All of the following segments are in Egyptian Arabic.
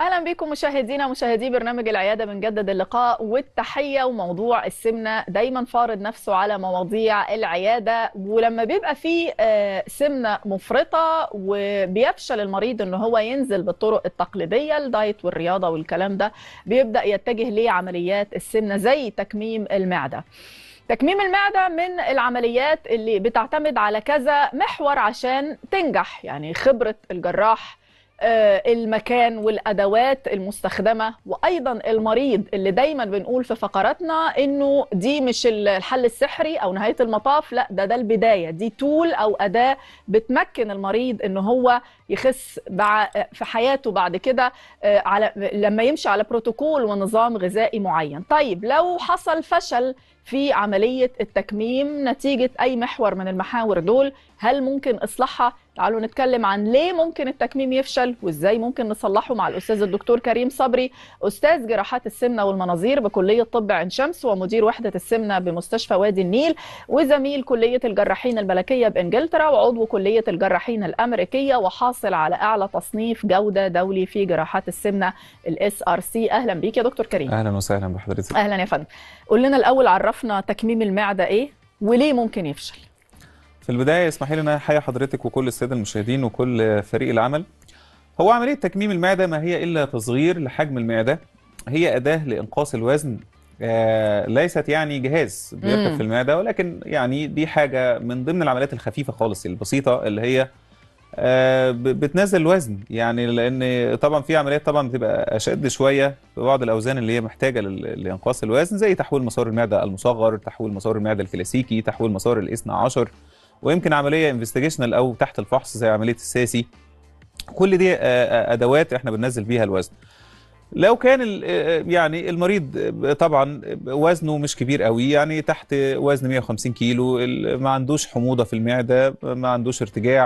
اهلا بكم مشاهدينا ومشاهدي برنامج العياده بنجدد اللقاء والتحيه وموضوع السمنه دايما فارض نفسه على مواضيع العياده ولما بيبقى في سمنه مفرطه وبيفشل المريض ان هو ينزل بالطرق التقليديه الدايت والرياضه والكلام ده بيبدا يتجه لعمليات السمنه زي تكميم المعده تكميم المعدة من العمليات اللي بتعتمد على كذا محور عشان تنجح يعني خبرة الجراح المكان والادوات المستخدمه وايضا المريض اللي دايما بنقول في فقراتنا انه دي مش الحل السحري او نهايه المطاف لا ده ده البدايه دي تول او اداه بتمكن المريض ان هو يخس في حياته بعد كده على لما يمشي على بروتوكول ونظام غذائي معين طيب لو حصل فشل في عمليه التكميم نتيجه اي محور من المحاور دول هل ممكن اصلاحها تعالوا نتكلم عن ليه ممكن التكميم يفشل وازاي ممكن نصلحه مع الاستاذ الدكتور كريم صبري استاذ جراحات السمنه والمناظير بكليه طب عين شمس ومدير وحده السمنه بمستشفى وادي النيل وزميل كليه الجراحين الملكيه بانجلترا وعضو كليه الجراحين الامريكيه وحاصل على اعلى تصنيف جوده دولي في جراحات السمنه الاس ار سي اهلا بيك يا دكتور كريم اهلا وسهلا بحضرتك اهلا يا فندم قول لنا الاول عرفنا تكميم المعده ايه وليه ممكن يفشل في البدايه اسمحي لي ان احيي حضرتك وكل الساده المشاهدين وكل فريق العمل هو عمليه تكميم المعده ما هي الا تصغير لحجم المعده هي اداه لانقاص الوزن آه ليست يعني جهاز بيركب في المعده ولكن يعني دي حاجه من ضمن العمليات الخفيفه خالص البسيطه اللي هي آه بتنزل الوزن يعني لان طبعا في عمليات طبعا بتبقى اشد شويه في بعض الاوزان اللي هي محتاجه لانقاص الوزن زي تحويل مسار المعده المصغر تحويل مسار المعده الكلاسيكي تحويل مسار الاثنى عشر ويمكن عمليه انفستيجيشنال او تحت الفحص زي عمليه الساسي كل دي ادوات احنا بننزل بيها الوزن لو كان يعني المريض طبعا وزنه مش كبير قوي يعني تحت وزن 150 كيلو ما عندوش حموضه في المعده ما عندوش ارتجاع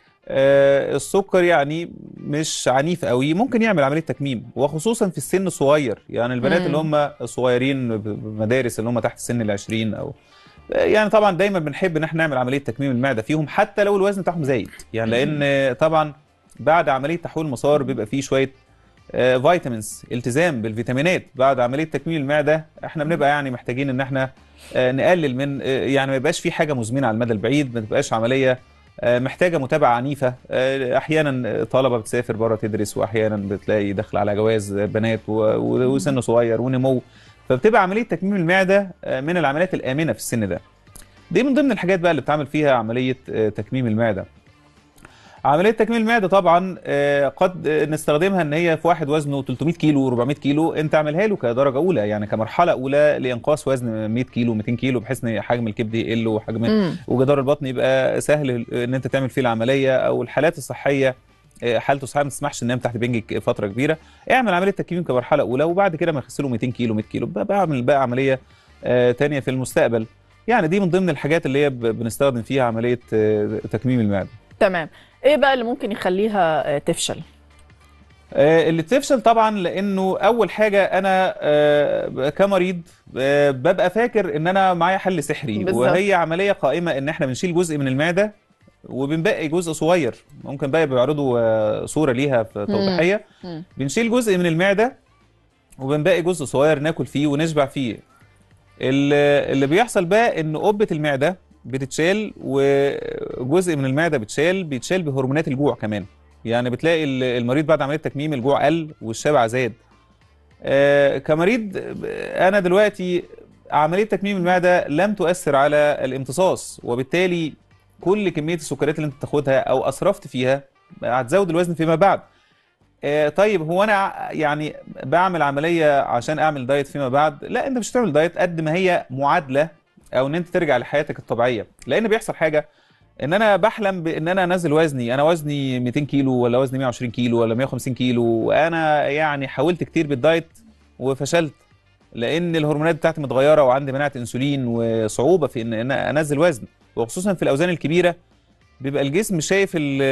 السكر يعني مش عنيف قوي ممكن يعمل عمليه تكميم وخصوصا في السن الصغير يعني البنات اللي هم صغيرين بمدارس اللي هم تحت سن ال 20 او يعني طبعا دايما بنحب ان احنا نعمل عمليه تكميم المعده فيهم حتى لو الوزن بتاعهم زايد يعني لان طبعا بعد عمليه تحويل المسار بيبقى فيه شويه فيتامينز التزام بالفيتامينات بعد عمليه تكميم المعده احنا بنبقى يعني محتاجين ان احنا نقلل من يعني ما يبقاش في حاجه مزمنه على المدى البعيد ما تبقاش عمليه محتاجه متابعه عنيفه احيانا طلبه بتسافر بره تدرس واحيانا بتلاقي داخل على جواز بنات وسن صغير ونمو فبتبقى عمليه تكميم المعده من العمليات الامنه في السن ده دي من ضمن الحاجات بقى اللي بتعمل فيها عمليه تكميم المعده عمليه تكميم المعده طبعا قد نستخدمها ان هي في واحد وزنه 300 كيلو 400 كيلو انت اعملها له كدرجه اولى يعني كمرحله اولى لانقاص وزن 100 كيلو 200 كيلو بحيث ان حجم الكبد يقل وحجم وجدار البطن يبقى سهل ان انت تعمل فيه العمليه او الحالات الصحيه حالته الصحيه ما تسمحش ان تحت بنج فتره كبيره اعمل عمليه تكميم كمرحله اولى وبعد كده ما يخسله 200 كيلو 100 كيلو بعمل بقى عمليه ثانيه في المستقبل يعني دي من ضمن الحاجات اللي هي بنستخدم فيها عمليه تكميم المعده تمام ايه بقى اللي ممكن يخليها تفشل اللي تفشل طبعا لانه اول حاجه انا كمريض ببقى فاكر ان انا معايا حل سحري بالزبط. وهي عمليه قائمه ان احنا بنشيل جزء من المعده وبنبقي جزء صغير ممكن بقى بيعرضوا صوره ليها في توضيحيه بنشيل جزء من المعده وبنبقي جزء صغير ناكل فيه ونشبع فيه اللي بيحصل بقى ان قبه المعده بتتشال وجزء من المعده بتشال بيتشال بهرمونات الجوع كمان يعني بتلاقي المريض بعد عمليه تكميم الجوع قل والشبع زاد آه كمريض انا دلوقتي عمليه تكميم المعده لم تؤثر على الامتصاص وبالتالي كل كميه السكريات اللي انت بتاخدها او اسرفت فيها هتزود الوزن فيما بعد آه طيب هو انا يعني بعمل عمليه عشان اعمل دايت فيما بعد لا انت مش هتعمل دايت قد ما هي معادله او ان انت ترجع لحياتك الطبيعيه لان بيحصل حاجه ان انا بحلم بان انا انزل وزني انا وزني 200 كيلو ولا وزني 120 كيلو ولا 150 كيلو وانا يعني حاولت كتير بالدايت وفشلت لان الهرمونات بتاعتي متغيره وعندي مناعه انسولين وصعوبه في ان انا انزل وزن وخصوصا في الاوزان الكبيره بيبقى الجسم شايف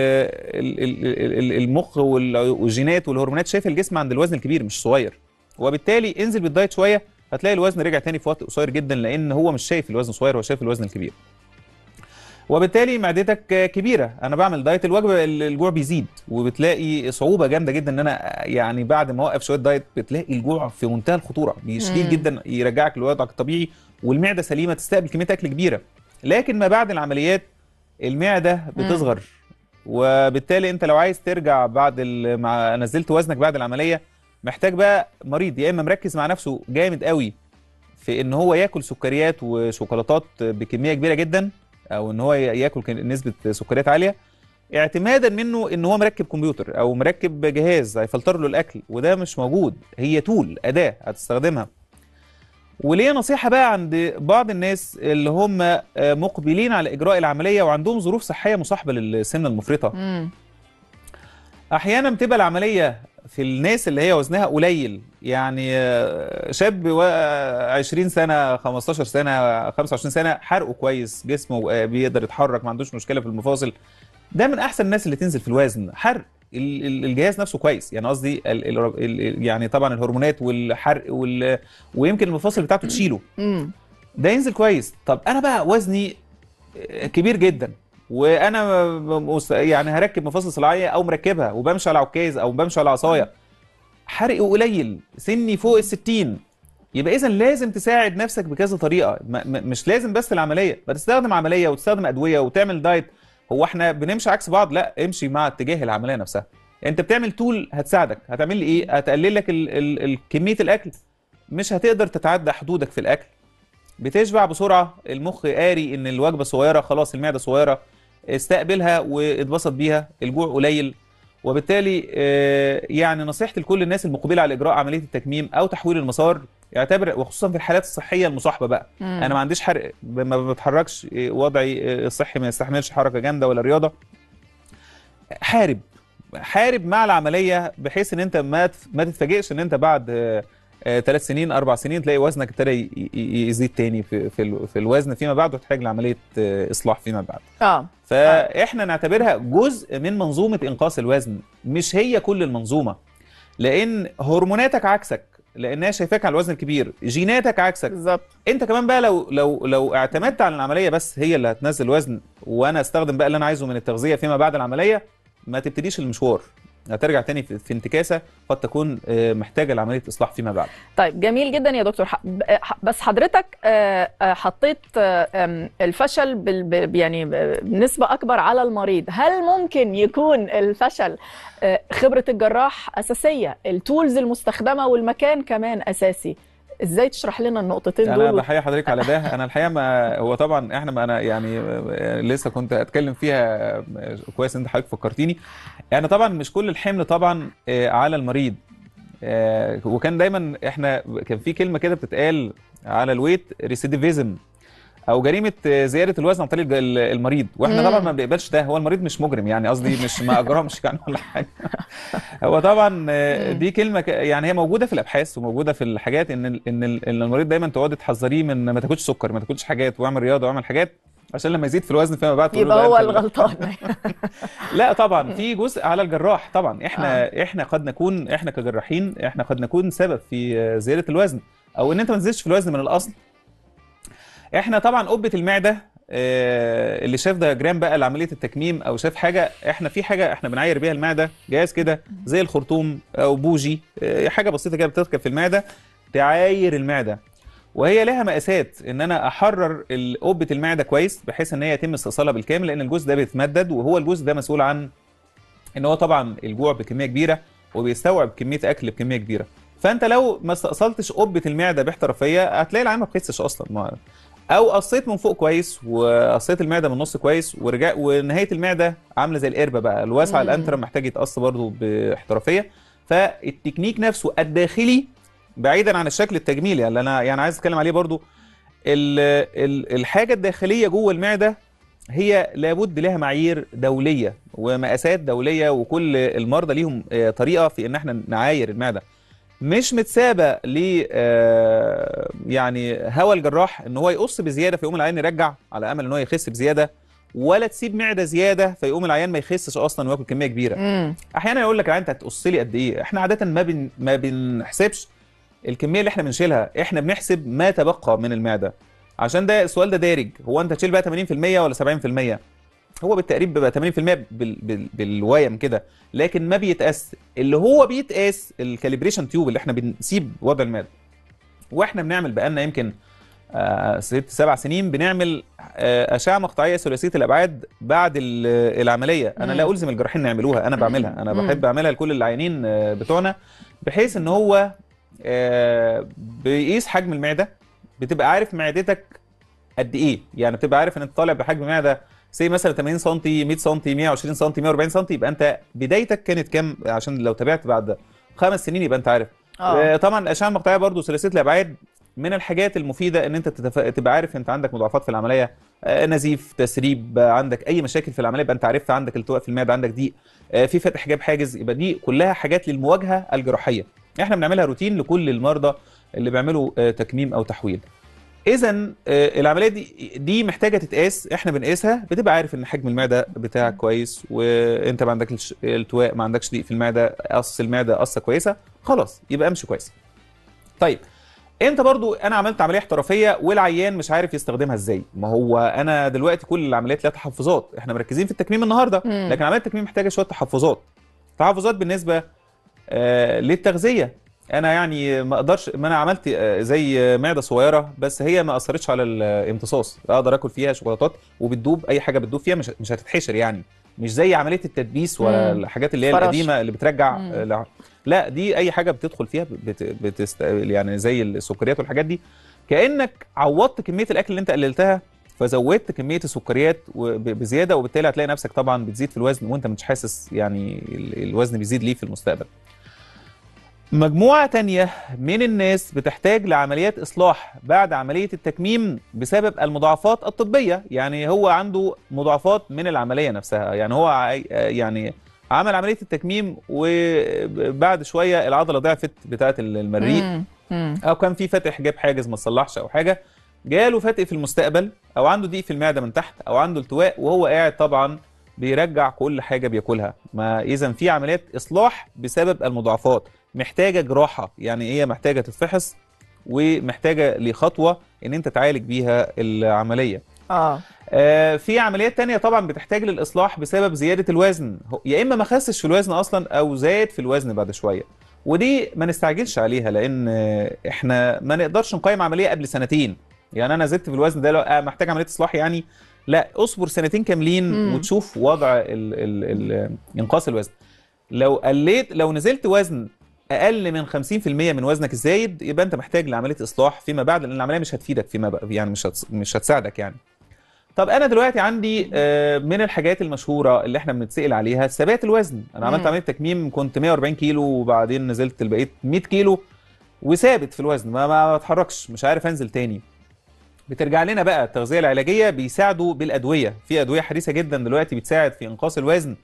المخ والجينات والهرمونات شايف الجسم عند الوزن الكبير مش صغير وبالتالي انزل بالدايت شويه هتلاقي الوزن رجع تاني في وقت قصير جدا لان هو مش شايف الوزن صغير هو شايف الوزن الكبير وبالتالي معدتك كبيره انا بعمل دايت الوجبه الجوع بيزيد وبتلاقي صعوبه جامده جدا ان انا يعني بعد ما اوقف شويه دايت بتلاقي الجوع في منتهى الخطوره شديد مم. جدا يرجعك لوضعك الطبيعي والمعده سليمه تستقبل كميه اكل كبيره لكن ما بعد العمليات المعده بتصغر وبالتالي انت لو عايز ترجع بعد ال- مع نزلت وزنك بعد العمليه محتاج بقى مريض يا اما مركز مع نفسه جامد قوي في ان هو ياكل سكريات وشوكولاتات بكميه كبيره جدا او ان هو ياكل ك- نسبه سكريات عاليه اعتمادا منه ان هو مركب كمبيوتر او مركب جهاز هيفلتر له الاكل وده مش موجود هي تول اداه هتستخدمها وليه نصيحه بقى عند بعض الناس اللي هم آه، مقبلين على اجراء العمليه وعندهم ظروف صحيه مصاحبه للسمنه المفرطه مم. احيانا بتبقى العمليه في الناس اللي هي وزنها قليل يعني آه، شاب و- 20 سنه 15 سنه 25 سنه حرقه كويس جسمه آه، بيقدر يتحرك ما عندوش مشكله في المفاصل ده من احسن الناس اللي تنزل في الوزن حرق ال- ال- الجهاز نفسه كويس يعني قصدي ال- ال- ال- يعني طبعا الهرمونات والحرق وال... ويمكن المفاصل بتاعته تشيله مم. ده ينزل كويس طب انا بقى وزني كبير جدا وانا مس- يعني هركب مفاصل صناعيه او مركبها وبمشي على عكاز او بمشي على عصايه حرقي قليل سني فوق الستين يبقى اذا لازم تساعد نفسك بكذا طريقه م- م- مش لازم بس العمليه بتستخدم عمليه وتستخدم ادويه وتعمل دايت هو احنا بنمشي عكس بعض لا امشي مع اتجاه العمليه نفسها انت بتعمل تول هتساعدك هتعمل لي ايه هتقلل لك ال- ال- ال- كميه الاكل مش هتقدر تتعدى حدودك في الاكل بتشبع بسرعه المخ قاري ان الوجبه صغيره خلاص المعده صغيره استقبلها واتبسط بيها الجوع قليل وبالتالي آه، يعني نصيحتي لكل الناس المقبله على اجراء عمليه التكميم او تحويل المسار يعتبر وخصوصا في الحالات الصحيه المصاحبه بقى مم. انا ما عنديش حرق ب- ما بتحركش آه، وضعي آه، الصحي ما يستحملش حركه جامده ولا رياضه حارب حارب مع العمليه بحيث ان انت ما تف- ما تتفاجئش ان انت بعد ثلاث سنين اربع سنين تلاقي وزنك ابتدى ي- ي- يزيد تاني في في ال- في الوزن فيما بعد وتحتاج لعمليه آه، اصلاح فيما بعد اه فاحنا نعتبرها جزء من منظومه انقاص الوزن مش هي كل المنظومه لان هرموناتك عكسك لانها شايفاك على الوزن الكبير جيناتك عكسك بالظبط انت كمان بقى لو لو لو اعتمدت على العمليه بس هي اللي هتنزل وزن وانا استخدم بقى اللي انا عايزه من التغذيه فيما بعد العمليه ما تبتديش المشوار هترجع تاني في في انتكاسه قد تكون آه، محتاجه لعمليه اصلاح فيما بعد طيب جميل جدا يا دكتور ح- ب- ح- بس حضرتك آه، آه، حطيت آه، آم، الفشل بال- ب- يعني ب- بنسبة أكبر على المريض هل ممكن يكون الفشل آه، خبرة الجراح أساسية التولز المستخدمة والمكان كمان أساسي ازاي تشرح لنا النقطتين انا دول بحيي حضرتك على ده انا الحقيقه ما هو طبعا احنا ما انا يعني آه، لسه كنت اتكلم فيها آه، كويس انت حضرتك فكرتيني يعني طبعا مش كل الحمل طبعا آه، على المريض آه، وكان دايما احنا كان في كلمه كده بتتقال على الويت ريسيديفيزم او جريمه آه، زياده الوزن عن طريق ال- المريض واحنا مم. طبعا ما بنقبلش ده هو المريض مش مجرم يعني قصدي مش ما اجرمش يعني ولا حاجه هو طبعا آه، مم. دي كلمه ك- يعني هي موجوده في الابحاث وموجوده في الحاجات ان ال- ان ال- ان المريض دايما تقعدي تحذريه من ما تاكلش سكر ما تاكلش حاجات واعمل رياضه واعمل حاجات عشان لما يزيد في الوزن فيما بعد تقول له يبقى ده هو أنت ال- الغلطان لا طبعا في جزء على الجراح طبعا احنا احنا قد نكون احنا كجراحين احنا قد نكون سبب في آه، زياده الوزن او ان انت ما تنزلش في الوزن من الاصل احنا طبعا قبه المعده آه، اللي شاف دياجرام بقى لعمليه التكميم او شاف حاجه احنا في حاجه احنا بنعاير بيها المعده جهاز كده زي الخرطوم او بوجي آه، حاجه بسيطه كده بتركب في المعده تعاير المعده وهي لها مقاسات ان انا احرر ال- قبه المعده كويس بحيث ان هي يتم استئصالها بالكامل لان الجزء ده بيتمدد وهو الجزء ده مسؤول عن ان هو طبعا الجوع بكميه كبيره وبيستوعب كميه اكل بكميه كبيره فانت لو ما استأصلتش قبه المعده باحترافيه هتلاقي العين ما بتخسش اصلا ما او قصيت من فوق كويس وقصيت المعده من النص كويس ورجع ونهايه المعده عامله زي القربه بقى الواسعه مم. الانترم محتاج يتقص برضه باحترافيه فالتكنيك نفسه الداخلي بعيدا عن الشكل التجميلي اللي انا يعني عايز اتكلم عليه برضو ال ال الحاجه الداخليه جوه المعده هي لابد لها معايير دوليه ومقاسات دوليه وكل المرضى ليهم آه، طريقه في ان احنا نعاير المعده مش متسابه ل آه، يعني هوى الجراح ان هو يقص بزياده فيقوم العيان يرجع على امل ان هو يخس بزياده ولا تسيب معده زياده فيقوم العيان ما يخسش اصلا وياكل كميه كبيره مم. احيانا يقول لك يا انت هتقص لي قد ايه احنا عاده ما بن ما بنحسبش الكميه اللي احنا بنشيلها احنا بنحسب ما تبقى من المعده عشان ده السؤال ده دارج هو انت تشيل بقى 80% ولا 70% هو بالتقريب بيبقى 80% بال... بال... بالويم كده لكن ما بيتقاس اللي هو بيتقاس الكاليبريشن تيوب اللي احنا بنسيب وضع المعده واحنا بنعمل بقالنا يمكن آه ست سبع سنين بنعمل آه اشعه مقطعيه ثلاثيه الابعاد بعد ال- العمليه انا مم. لا الزم الجراحين ان يعملوها انا بعملها انا مم. بحب اعملها لكل العيانين آه، بتوعنا بحيث ان هو آه، بيقيس حجم المعده بتبقى عارف معدتك قد ايه يعني بتبقى عارف ان انت طالع بحجم معده سي مثلا 80 سم 100 سم 120 سم 140 سم يبقى انت بدايتك كانت كام عشان لو تابعت بعد خمس سنين يبقى انت عارف اه آه، طبعا الاشعه المقطعيه برضو ثلاثيه الابعاد من الحاجات المفيده ان انت تتف... تبقى عارف انت عندك مضاعفات في العمليه آه، نزيف تسريب آه، عندك اي مشاكل في العمليه يبقى انت عرفت عندك التواء في المعده عندك ضيق آه، في فتح حجاب حاجز يبقى دي كلها حاجات للمواجهه الجراحيه احنا بنعملها روتين لكل المرضى اللي بيعملوا آه، تكميم او تحويل اذا العمليه دي دي محتاجه تتقاس احنا بنقيسها بتبقى عارف ان حجم المعده بتاعك كويس وانت ما عندكش التواء ما عندكش ضيق في المعده قص المعده قصه كويسه خلاص يبقى امشي كويس طيب انت برضو انا عملت عمليه احترافيه والعيان مش عارف يستخدمها ازاي ما هو انا دلوقتي كل العمليات لها تحفظات احنا مركزين في التكميم النهارده مم. لكن عمليه التكميم محتاجه شويه تحفظات تحفظات بالنسبه آه للتغذيه انا يعني ما اقدرش ما انا عملت آه زي معده صغيره بس هي ما اثرتش على الامتصاص اقدر اكل فيها شوكولاتات وبتدوب اي حاجه بتدوب فيها مش مش هتتحشر يعني مش زي عمليه التدبيس ولا مم. الحاجات اللي هي فراش. القديمه اللي بترجع مم. آه، لا. لا دي اي حاجه بتدخل فيها بت بتست يعني زي السكريات والحاجات دي كانك عوضت كميه الاكل اللي انت قللتها فزودت كميه السكريات وب- بزياده وبالتالي هتلاقي نفسك طبعا بتزيد في الوزن وانت مش حاسس يعني ال- الوزن بيزيد ليه في المستقبل مجموعة تانية من الناس بتحتاج لعمليات إصلاح بعد عملية التكميم بسبب المضاعفات الطبية يعني هو عنده مضاعفات من العملية نفسها يعني هو عاي- يعني عمل عملية التكميم وبعد شوية العضلة ضعفت بتاعة المريء مم. مم. او كان في فتح حجاب حاجز ما تصلحش او حاجه جاله فتق في المستقبل او عنده ضيق في المعده من تحت او عنده التواء وهو قاعد طبعا بيرجع كل حاجه بياكلها ما اذا في عمليات اصلاح بسبب المضاعفات محتاجه جراحه يعني هي محتاجه تتفحص ومحتاجه لخطوه ان انت تعالج بيها العمليه اه آه، في عمليات تانية طبعا بتحتاج للإصلاح بسبب زيادة الوزن هو- يا إما ما خسش في الوزن أصلا أو زاد في الوزن بعد شوية ودي ما نستعجلش عليها لأن آه، إحنا ما نقدرش نقيم عملية قبل سنتين يعني أنا زدت في الوزن ده لو آه، محتاج عملية إصلاح يعني لا اصبر سنتين كاملين مم. وتشوف وضع ال ال ال انقاص الوزن لو قليت لو نزلت وزن اقل من 50% من وزنك الزايد يبقى انت محتاج لعمليه اصلاح فيما بعد لان العمليه مش هتفيدك فيما بعد يعني مش هتس- مش هتساعدك يعني طب انا دلوقتي عندي آه، من الحاجات المشهوره اللي احنا بنتسال عليها ثبات الوزن انا عملت مم. عمليه تكميم كنت 140 كيلو وبعدين نزلت بقيت 100 كيلو وثابت في الوزن ما ما بتحركش مش عارف انزل تاني بترجع لنا بقى التغذيه العلاجيه بيساعدوا بالادويه في ادويه حديثه جدا دلوقتي بتساعد في انقاص الوزن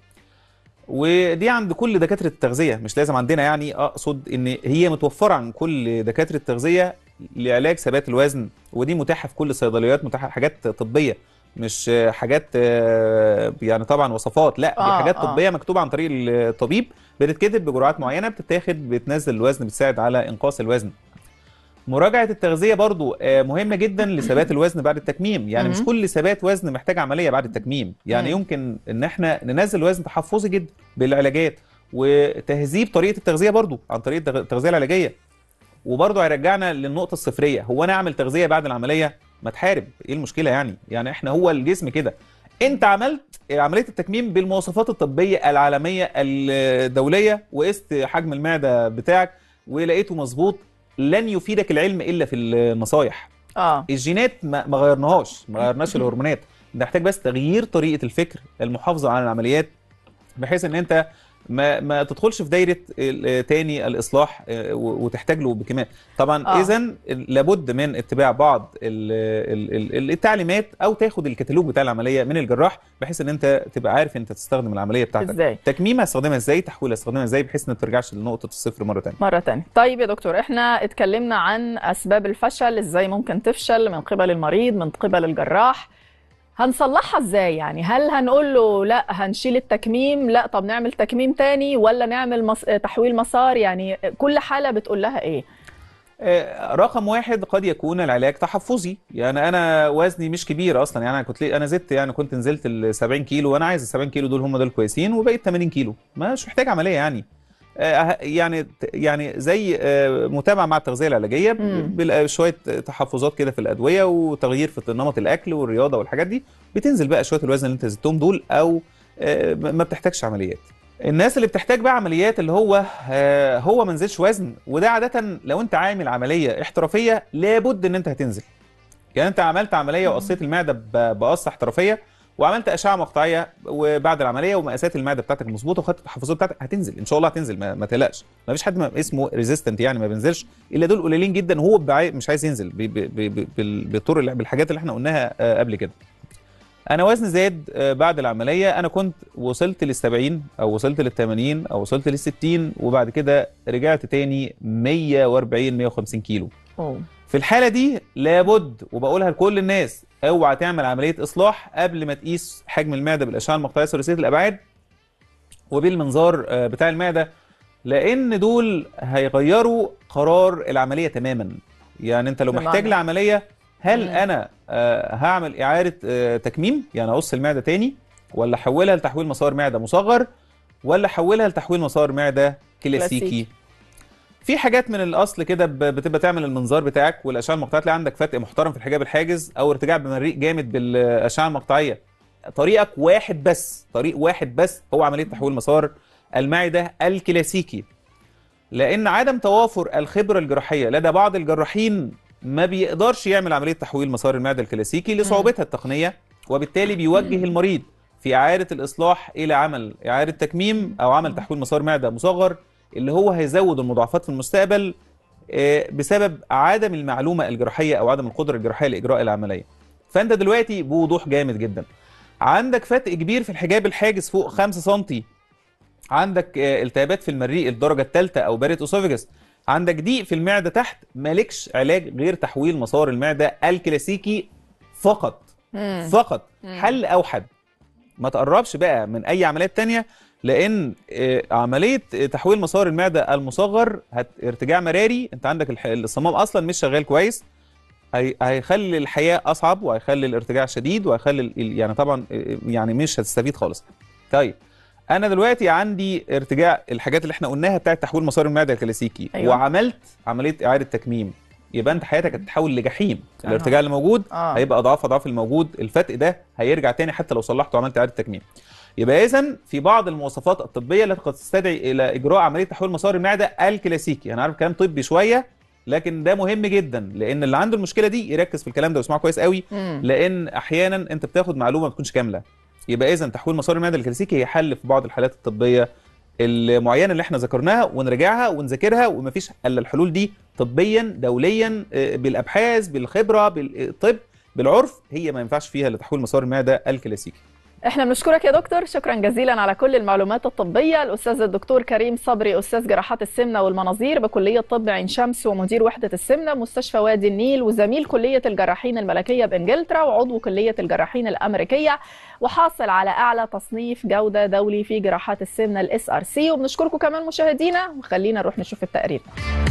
ودي عند كل دكاتره التغذيه مش لازم عندنا يعني اقصد ان هي متوفره عن كل دكاتره التغذيه لعلاج ثبات الوزن ودي متاحه في كل الصيدليات متاحه حاجات طبيه مش آه، حاجات آه، يعني طبعا وصفات لا دي آه، حاجات آه. طبيه مكتوبه عن طريق الطبيب بتتكتب بجرعات معينه بتتاخد بتنزل الوزن بتساعد على انقاص الوزن مراجعه التغذيه برضو آه، مهمه جدا لثبات الوزن بعد التكميم يعني مش مم. كل ثبات وزن محتاج عمليه بعد التكميم يعني مم. يمكن ان احنا ننزل وزن تحفظي جدا بالعلاجات وتهذيب طريقه التغذيه برضو عن طريق التغ- التغذيه العلاجيه وبرضو هيرجعنا للنقطه الصفريه هو انا اعمل تغذيه بعد العمليه ما تحارب ايه المشكله يعني يعني احنا هو الجسم كده انت عملت عمليه التكميم بالمواصفات الطبيه العالميه الدوليه وقست حجم المعده بتاعك ولقيته مظبوط لن يفيدك العلم الا في النصايح اه الجينات ما ما غيرناهاش ما غيرناش الهرمونات انت محتاج بس تغيير طريقه الفكر المحافظه على العمليات بحيث ان انت ما ما تدخلش في دايره ال- تاني الاصلاح آه، و- وتحتاج له بكمال طبعا آه. اذا لابد من اتباع بعض ال- ال- ال- التعليمات او تاخد الكتالوج بتاع العمليه من الجراح بحيث ان انت تبقى عارف انت تستخدم العمليه بتاعتك ازاي تكميم هستخدمها ازاي تحويل هستخدمها ازاي بحيث ما ترجعش لنقطه الصفر مره ثانيه مرة تانية طيب يا دكتور احنا اتكلمنا عن أسباب الفشل ازاي ممكن تفشل من قبل المريض من قبل الجراح هنصلحها ازاي يعني هل هنقول له لا هنشيل التكميم لا طب نعمل تكميم تاني ولا نعمل مس... تحويل مسار يعني كل حالة بتقول لها ايه آه، رقم واحد قد يكون العلاج تحفظي يعني انا وزني مش كبير اصلا يعني انا كنت لي- انا زدت يعني كنت نزلت ال 70 كيلو وانا عايز ال 70 كيلو دول هم دول كويسين وبقيت 80 كيلو مش محتاج عمليه يعني آه، يعني يعني زي آه، متابعه مع التغذيه العلاجيه مم. بال- شويه تحفظات كده في الادويه وتغيير في نمط الاكل والرياضه والحاجات دي بتنزل بقى شويه الوزن اللي انت زدتهم دول او آه، ما بتحتاجش عمليات الناس اللي بتحتاج بقى عمليات اللي هو آه، هو ما نزلش وزن وده عاده لو انت عامل عمليه احترافيه لابد ان انت هتنزل يعني انت عملت عمليه وقصيت المعده ب- بقصه احترافيه وعملت اشعه مقطعيه وبعد العمليه ومقاسات المعده بتاعتك مظبوطه وخدت التحفظات بتاعتك هتنزل ان شاء الله هتنزل ما, ما تقلقش ما فيش حد ما اسمه ريزيستنت يعني ما بينزلش الا دول قليلين جدا هو بعي- مش عايز ينزل ب- ب- ب- بال- بالطرق اللي- بالحاجات اللي احنا قلناها آه، قبل كده انا وزني زاد آه، بعد العمليه انا كنت وصلت لل 70 او وصلت لل 80 او وصلت لل 60 وبعد كده رجعت تاني 140 150 كيلو أوه. في الحاله دي لابد وبقولها لكل الناس اوعى تعمل عمليه اصلاح قبل ما تقيس حجم المعده بالاشعه المقطعيه ثلاثيه الابعاد وبالمنظار آه، بتاع المعده لان دول هيغيروا قرار العمليه تماما يعني انت لو بمعنى؟ محتاج لعمليه هل مم. انا آه، هعمل اعاده آه، تكميم يعني اقص المعده تاني ولا احولها لتحويل مسار معده مصغر ولا احولها لتحويل مسار معده كلاسيكي كلاسيكي. في حاجات من الاصل كده ب- بتبقى تعمل المنظار بتاعك والاشعه المقطعيه تلاقي عندك فتق محترم في الحجاب الحاجز او ارتجاع بمريء جامد بالاشعه المقطعيه طريقك واحد بس طريق واحد بس هو عمليه تحويل مسار المعده الكلاسيكي لان عدم توافر الخبره الجراحيه لدى بعض الجراحين ما بيقدرش يعمل عمليه تحويل مسار المعده الكلاسيكي لصعوبتها التقنيه وبالتالي بيوجه المريض في اعاده الاصلاح الى عمل اعاده تكميم او عمل تحويل مسار معده مصغر اللي هو هيزود المضاعفات في المستقبل آه، بسبب عدم المعلومه الجراحيه او عدم القدره الجراحيه لاجراء العمليه فانت دلوقتي بوضوح جامد جدا عندك فتق كبير في الحجاب الحاجز فوق 5 سم عندك آه، التهابات في المريء الدرجه الثالثه او باريت اسوفيجس عندك ضيق في المعده تحت مالكش علاج غير تحويل مسار المعده الكلاسيكي فقط مم. فقط مم. حل اوحد ما تقربش بقى من اي عمليات تانية لان آه، عمليه تحويل مسار المعده المصغر هت ارتجاع مراري انت عندك الح- الصمام اصلا مش شغال كويس هي- هيخلي الحياه اصعب وهيخلي الارتجاع شديد وهيخلي ال- ال- يعني طبعا آه، يعني مش هتستفيد خالص طيب انا دلوقتي عندي ارتجاع الحاجات اللي احنا قلناها بتاعت تحويل مسار المعده الكلاسيكي أيوة. وعملت عمليه اعاده تكميم يبقى انت حياتك هتتحول لجحيم أها. الارتجاع اللي موجود آه. هيبقى اضعاف اضعاف الموجود الفتق ده هيرجع تاني حتى لو صلحته وعملت اعاده تكميم يبقى اذا في بعض المواصفات الطبيه التي قد تستدعي الى اجراء عمليه تحويل مسار المعده الكلاسيكي انا عارف كلام طبي شويه لكن ده مهم جدا لان اللي عنده المشكله دي يركز في الكلام ده ويسمعه كويس قوي مم. لان احيانا انت بتاخد معلومه ما تكونش كامله يبقى اذا تحويل مسار المعده الكلاسيكي هي حل في بعض الحالات الطبيه المعينه اللي احنا ذكرناها ونراجعها ونذاكرها ومفيش الا الحلول دي طبيا دوليا آه، بالابحاث بالخبره بالطب بالعرف هي ما ينفعش فيها لتحويل مسار المعده الكلاسيكي احنا بنشكرك يا دكتور شكرا جزيلا على كل المعلومات الطبيه الاستاذ الدكتور كريم صبري استاذ جراحات السمنه والمناظير بكليه طب عين شمس ومدير وحده السمنه مستشفى وادي النيل وزميل كليه الجراحين الملكيه بانجلترا وعضو كليه الجراحين الامريكيه وحاصل على اعلى تصنيف جوده دولي في جراحات السمنه الاس ار سي وبنشكركم كمان مشاهدينا وخلينا نروح نشوف التقرير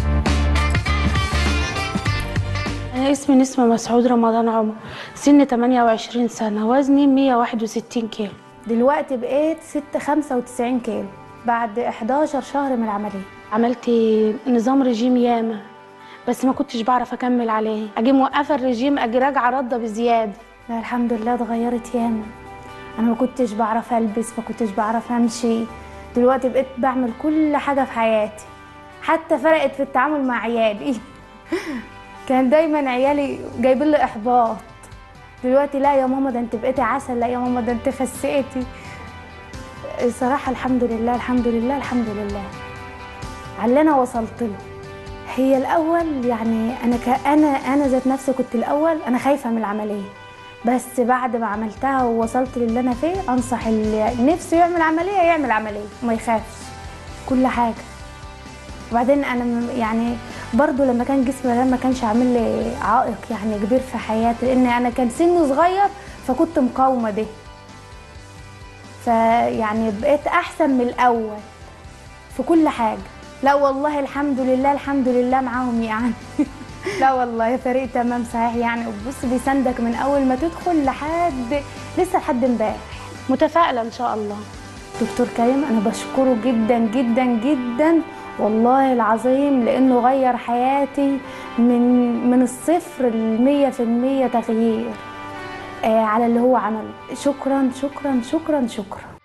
أنا اسمي نسمة مسعود رمضان عمر سني 28 سنة وزني 161 كيلو دلوقتي بقيت ست خمسة وتسعين كيلو بعد 11 شهر من العملية عملت نظام رجيم ياما بس ما كنتش بعرف أكمل عليه أجي موقفة الرجيم أجي راجعة رده بزيادة لا الحمد لله اتغيرت ياما أنا ما كنتش بعرف ألبس ما كنتش بعرف أمشي دلوقتي بقيت بعمل كل حاجة في حياتي حتى فرقت في التعامل مع عيالي كان دايما عيالي جايبين لي إحباط دلوقتي لا يا ماما ده انت بقيتي عسل لا يا ماما ده انت خسيتي الصراحة الحمد لله الحمد لله الحمد لله على اللي انا وصلت له هي الاول يعني انا ك... انا انا ذات نفسي كنت الاول انا خايفه من العمليه بس بعد ما عملتها ووصلت للي انا فيه انصح اللي نفسه يعمل عمليه يعمل عمليه وما يخافش كل حاجه وبعدين انا م- يعني برضو لما كان جسمي ده ما كانش عامل لي عائق يعني كبير في حياتي لان انا كان سني صغير فكنت مقاومه ده فيعني بقيت احسن من الاول في كل حاجه لا والله الحمد لله الحمد لله معاهم يعني لا والله فريق تمام صحيح يعني بص بيساندك من اول ما تدخل لحد لسه لحد امبارح متفائله ان شاء الله دكتور كريم انا بشكره جدا جدا جدا والله العظيم لانه غير حياتي من من الصفر للمية في المية تغيير آه على اللي هو عمله شكرا شكرا شكرا شكرا